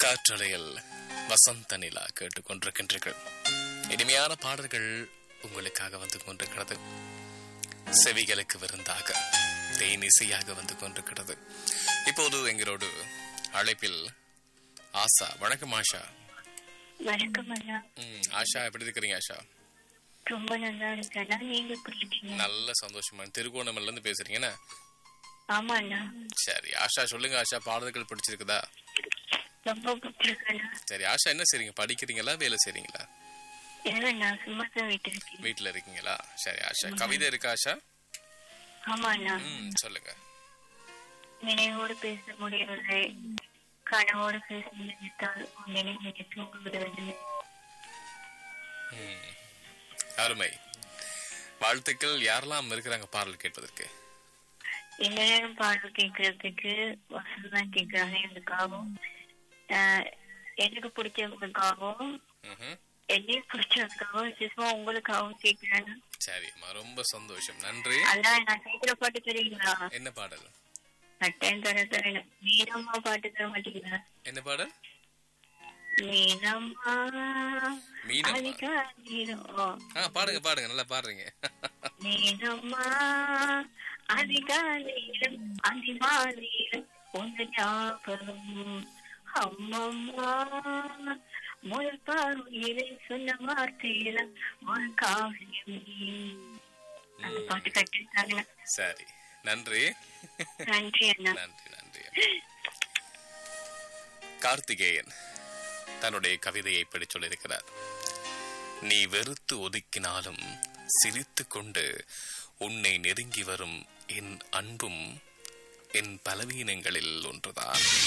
காற்றலையில் வசந்த நிலா கேட்டுக்கொண்டிருக்கின்றீர்கள் இனிமையான பாடல்கள் உங்களுக்காக வந்து கொண்டிருக்கிறது செவிகளுக்கு விருந்தாக தேனிசையாக வந்து கொண்டிருக்கிறது இப்போது எங்களோடு அழைப்பில் ஆசா வணக்கம் ஆஷா வணக்கம் அண்ணா ம், ஆஷா எப்படி இருக்கிறீங்க ஆஷா ரொம்ப நல்லா இருக்கேண்ணா நீங்க எப்படி இருக்கீங்க நல்ல சந்தோஷமா திருகோணமல்ல இருந்து பேசுறீங்கண்ணா ஆமா அண்ணா சரி ஆஷா சொல்லுங்க ஆஷா பாடல்கள் பிடிச்சிருக்குதா ரொம்ப பிடிச்சிருக்கேண்ணா சரி ஆஷா என்ன செய்றீங்க படிக்கிறீங்களா வேலை செய்றீங்களா இல்லைண்ணா சும்மா தான் வீட்டு இருக்கேன் வீட்ல இருக்கீங்களா சரி ஆஷா கவிதை இருக்கா ஆஷா ஆமா அண்ணா ம் சொல்லுங்க நினைவோடு பேச முடியவில்லை கனவோடு பேச நினைத்தால் உன் நினைவு தூங்குகிறது ம். அருமை வாழ்த்துக்கள் யாரெல்லாம் இருக்கிறாங்க பாடல் கேட்பதற்கு இந்த நேரம் பாடல் கேட்கறதுக்கு வசதி தான் கேட்கறாங்க எனக்காகவும் ஆஹ், எனக்கு பிடிச்சவங்களுக்காகவும் ம்ஹும். என்னையும் பிடிச்சவங்களுக்காகவும் விசேஷமா உங்களுக்காகவும் கேட்கிறேன் சரி அம்மா ரொம்ப சந்தோஷம் நன்றி அண்ணா நான் கேட்கிற பாட்டு தெரியுங்களா என்ன பாடல் கட்டாயம் தர தரேன் நீனம்மா பாட்டு தர மாட்டீங்களா என்ன பாடல் நீனம்மா மீனம்மா அதிகா நீனம் ஓ. ஆ பாடுங்க பாடுங்க நல்லா பாடுறீங்க நீனம்மா அதிகா நீலம் அதிமா நீலம் உங்க ஞாபகம் அம்மம்மா முதல் பார்வையிலே சொன்ன வார்த்தையில ஒரு காவியம் நீ. அந்த பாட்டு கட்டிருக்காங்க சரி நன்றி நன்றி அண்ணா நன்றி நன்றி கார்த்திகேயன் தன்னுடைய கவிதையை இப்படி சொல்லியிருக்கிறார் நீ வெறுத்து ஒதுக்கினாலும் சிரித்து கொண்டு உன்னை நெருங்கி வரும் என் அன்பும் என் பலவீனங்களில் ஒன்றுதான்